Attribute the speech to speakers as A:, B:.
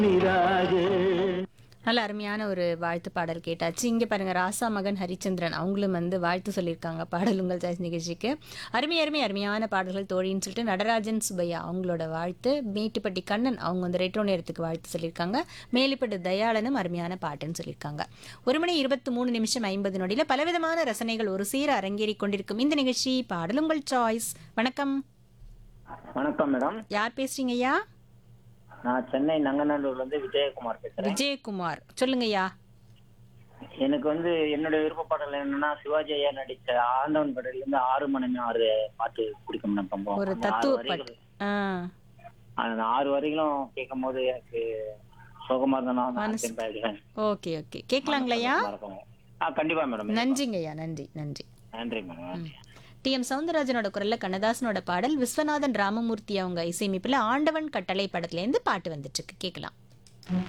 A: நல்ல அருமையான ஒரு வாழ்த்து பாடல் கேட்டாச்சு இங்கே பாருங்க ராசா மகன் ஹரிச்சந்திரன் அவங்களும் வந்து வாழ்த்து சொல்லியிருக்காங்க பாடல் உங்கள் சாய்ஸ் நிகழ்ச்சிக்கு அருமை அருமை அருமையான பாடல்கள் தோழின்னு சொல்லிட்டு நடராஜன் சுப்பையா அவங்களோட வாழ்த்து மேட்டுப்பட்டி கண்ணன் அவங்க வந்து ரெட்ரோ நேரத்துக்கு வாழ்த்து சொல்லியிருக்காங்க மேலிப்பட்டு தயாளனும் அருமையான பாட்டுன்னு சொல்லியிருக்காங்க ஒரு மணி இருபத்தி மூணு நிமிஷம் ஐம்பது நொடியில் பலவிதமான ரசனைகள் ஒரு சீர அரங்கேறி கொண்டிருக்கும் இந்த நிகழ்ச்சி பாடல் உங்கள் சாய்ஸ் வணக்கம்
B: வணக்கம் மேடம்
A: யார் பேசுறீங்க ஐயா
B: நான் சென்னை நங்கநல்லூர்ல இருந்து விஜயகுமார் பேசுறேன்
A: விஜயகுமார் சொல்லுங்கய்யா
B: எனக்கு வந்து என்னுடைய விருப்ப பாடல் என்னன்னா சிவாஜி ஐயா நடிச்ச ஆண்டவன் படத்துல இருந்து ஆறு மணி ஆறு பாட்டு பிடிக்கும் மேடம் ரொம்ப
A: ஒரு
B: அந்த ஆறு
A: தத்துவ
B: வரிகள்,
A: பாட்டு ஆ
B: அந்த ஆறு வரிகளும் கேட்கும் போது எனக்கு சுகமா
A: மனசு-
B: இருந்தா
A: ஓகே ஓகே கேட்கலாங்களையா
B: ஆ கண்டிப்பா மேடம்
A: நன்றிங்கய்யா நன்றி நன்றி
B: நன்றி மேடம் நன்றி
A: டி எம் சவுந்தரராஜனோட குரல்ல கண்ணதாசனோட பாடல் விஸ்வநாதன் ராமமூர்த்தி அவங்க இசையமைப்புல ஆண்டவன் கட்டளை படத்துல இருந்து பாட்டு வந்துட்டு இருக்கு கேட்கலாம்